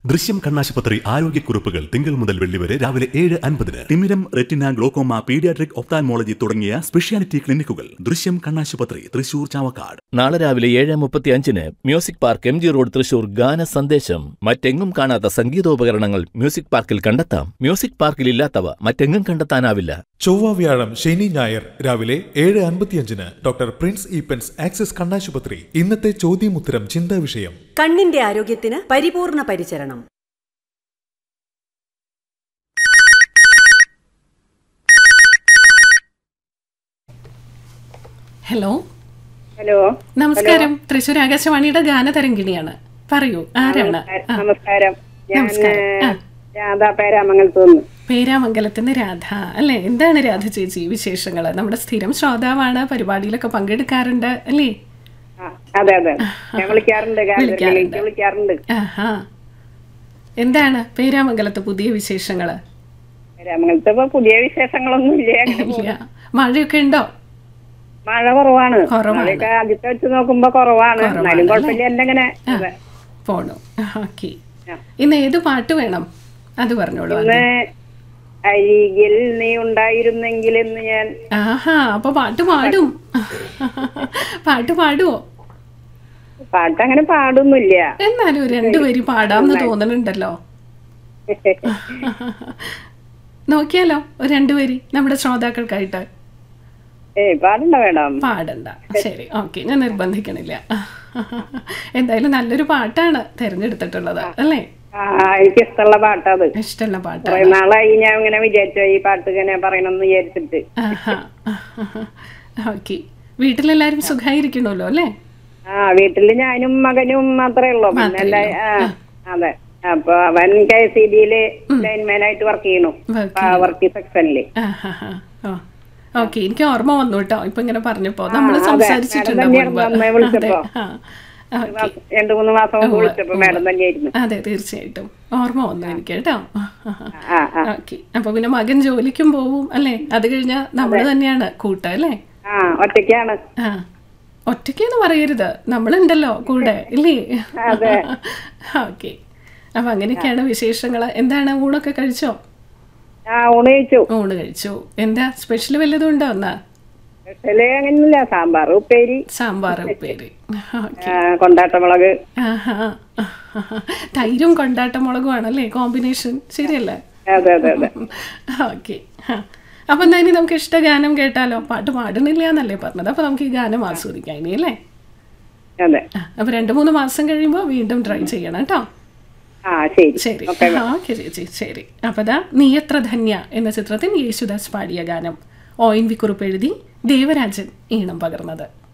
ദൃശ്യം കണ്ണാശുപത്രി ആരോഗ്യക്കുറിപ്പുകൾ തിങ്കൾ മുതൽ വെള്ളി വരെ രാവിലെ ഏഴ് അൻപതിന് തിമിരം റെറ്റിന ഗ്ലോക്കോമ പീഡിയാട്രിക് ഒപ്താൻമോളജി തുടങ്ങിയ സ്പെഷ്യാലിറ്റി ക്ലിനിക്കുകൾ ദൃശ്യം കണ്ണാശുപത്രി തൃശൂർ ചാവക്കാട് നാളെ രാവിലെ ഏഴ് മുപ്പത്തി അഞ്ചിന് music park M G road Thrissur ഗാന സന്ദേശം മറ്റെങ്ങും കാണാത്ത സംഗീതോപകരണങ്ങൾ മ്യൂസിക് പാർക്കിൽ കണ്ടെത്താം മ്യൂസിക് പാർക്കിൽ ഇല്ലാത്തവ മറ്റെങ്ങും കണ്ടെത്താനാവില്ല ചൊവ്വ വ്യാഴം ശനി ഞായർ രാവിലെ ഏഴ് അൻപത്തിയഞ്ചിന് ഡോക്ടർ പ്രിൻസ് ഈപ്പൻസ് ആക്സിസ് കണ്ണാശുപത്രി ഇന്നത്തെ ചോദ്യമുത്തരം ചിന്താ വിഷയം കണ്ണിന്റെ ആരോഗ്യത്തിന് പരിപൂർണ പരിചരണം ഹലോ ഹലോ നമസ്കാരം തൃശ്ശൂർ ആകാശവാണിയുടെ ഗാനതരംഗിണിയാണ് പറയൂ ആരാണ് ആ, നമസ്കാരം ഞാൻ നമസ്കാരം. ആ. രാധാ പേരാമംഗലത്ത് നിന്ന് പേരാമംഗലത്തിന്റെ രാധ അല്ലേ എന്താണ് രാധ ചേച്ചി വിശേഷങ്ങൾ നമ്മുടെ സ്ഥിരം ശ്രോതാവാണ് പരിപാടിയിലൊക്കെ പങ്കെടുക്കാറുണ്ട് അല്ലേ ആ, അതെ അതെ ഞാൻ വിളിക്കാറുണ്ട് വിളിക്കാറുണ്ട്. ഗാനത്തിലേക്ക് വിളിക്കാറുണ്ട് ആഹാ എന്താണ് പേരാമംഗലത്തെ പുതിയ വിശേഷങ്ങള് പേരാമംഗലത്ത് ഇപ്പൊ പുതിയ വിശേഷങ്ങളൊന്നും ഇല്ല അങ്ങനെ ഇല്ല മഴയൊക്കെ ഉണ്ടോ മഴ കുറവാണ് കുറവാണ്. മഴയൊക്കെ ആദ്യത്തെ വെച്ച് നോക്കുമ്പോ കുറവാണ് കുറവാണ് എന്നാലും കുഴപ്പമില്ല എല്ലാം ഇങ്ങനെ അതെ. പോണു ഓക്കെ ആ. ഇന്ന് ഏത് പാട്ട് വേണം അത് പറഞ്ഞോളൂ ഇന്ന് ആദ്യം. അരികിൽ നീ ഉണ്ടായിരുന്നെങ്കിൽ എന്ന് ഞാൻ ആഹാ അപ്പൊ പാട്ട് പാടും പാട്ട് പാടുവോ പാട്ട് അങ്ങനെ പാടൊന്നുമില്ല എന്നാലും ഒരു രണ്ടു വരി പാടാമെന്ന് തോന്നുന്നുണ്ടല്ലോ നോക്കിയാലോ ഒരു രണ്ടു വരി നമ്മുടെ ശ്രോതാക്കൾക്കായിട്ട് ഏയ് പാടണ്ട വേണം പാടണ്ട ശരി ഓക്കെ ഞാൻ നിർബന്ധിക്കണില്ല എന്തായാലും നല്ലൊരു പാട്ടാണ് തിരഞ്ഞെടുത്തിട്ടുള്ളത് അല്ലേ ആ എനിക്ക് ഇഷ്ടമുള്ള പാട്ടത് ഇഷ്ടമുള്ള കുറെ പാട്ടാണ് നാളായി ഞാൻ ഇങ്ങനെ വിചാരിച്ചു ഈ പാട്ട് ഇങ്ങനെ പറയണമെന്ന് വിചാരിച്ചിട്ട് ഓക്കെ വീട്ടിലെല്ലാരും സുഖമായിരിക്കണല്ലോ അല്ലേ ആ വീട്ടില് ഞാനും മകനും മാത്രമേ ഉള്ളൂ പിന്നെ മാത്രമേ എല്ലാ ഉള്ളൂ. ആ, അതെ അപ്പൊ അവൻ കെ സി ബിയില് ലൈൻമാൻ ആയിട്ട് വർക്ക് ചെയ്യണു Work ചെയ്യണു. വർക്ക് സെക്ഷനില് ഓക്കെ എനിക്ക് ഓർമ്മ വന്നു കേട്ടോ ഇപ്പൊ ഇങ്ങനെ പറഞ്ഞപ്പോ നമ്മൾ അതെ. സംസാരിച്ചിട്ടുണ്ട് മാഡം തന്നെയാണ് മുൻപ്. അമ്മയെ വിളിച്ചപ്പോ. അതെ, ആ. ഓക്കെ. രണ്ടു മൂന്ന് മാസം മുമ്പ് ഉവ്വ്, വിളിച്ചപ്പോ ഉവ്വ്. മാഡം തന്നെയായിരുന്നു അതെ തീർച്ചയായിട്ടും ഓർമ്മ വന്നു എനിക്ക് കേട്ടോ ആ ആ ഓക്കെ അപ്പൊ പിന്നെ മകൻ ജോലിക്കും പോവും അല്ലേ അത് കഴിഞ്ഞാ നമ്മള് തന്നെയാണ് കൂട്ട അല്ലേ ആ ഒറ്റയ്ക്കാണ് ആ ഒറ്റയ്ക്കെന്ന് പറയരുത് നമ്മളുണ്ടല്ലോ കൂടെ ഇല്ലേ അതെ. ഓക്കെ അപ്പൊ അങ്ങനെയൊക്കെയാണ് വിശേഷങ്ങള് എന്താണ് ഊണൊക്കെ കഴിച്ചോ ആ ഊണ് കഴിച്ചു ഊണ് കഴിച്ചു എന്താ സ്പെഷ്യൽ വല്ലതും ഉണ്ടോ എന്നാ സ്പെഷ്യല് അങ്ങനെയൊന്നുമില്ല സാമ്പാർ ഉപ്പേരി സാമ്പാർ ഉപ്പേരി ഓക്കെ ആ, കൊണ്ടാട്ടമുളക് ആഹാ. തൈരും കൊണ്ടാട്ടമുളകും ആണല്ലേ കോമ്പിനേഷൻ ശരിയല്ലേ അതെ അതെ അതെ ഓക്കെ അപ്പൊ എന്നാ ഇനി നമുക്ക് ഇഷ്ട ഗാനം കേട്ടാലോ പാട്ട് പാടുന്നില്ല എന്നല്ലേ പറഞ്ഞത് അപ്പൊ നമുക്ക് ഈ ഗാനം ആസ്വദിക്കാം ഇനി അല്ലേ അതെ ആ, അപ്പൊ രണ്ട് മൂന്ന് മാസം കഴിയുമ്പോൾ വീണ്ടും ട്രൈ ചെയ്യണം കേട്ടോ ആ ശരി ശരി ഓക്കെ ഓക്കെ ചേച്ചി ശരി അപ്പൊ ദാ നീ എത്ര ധന്യ എന്ന ചിത്രത്തിൽ യേശുദാസ് പാടിയ ഗാനം ഒ എൻ വി കുറിപ്പ് എഴുതി ദേവരാജൻ ഈണം പകർന്നത്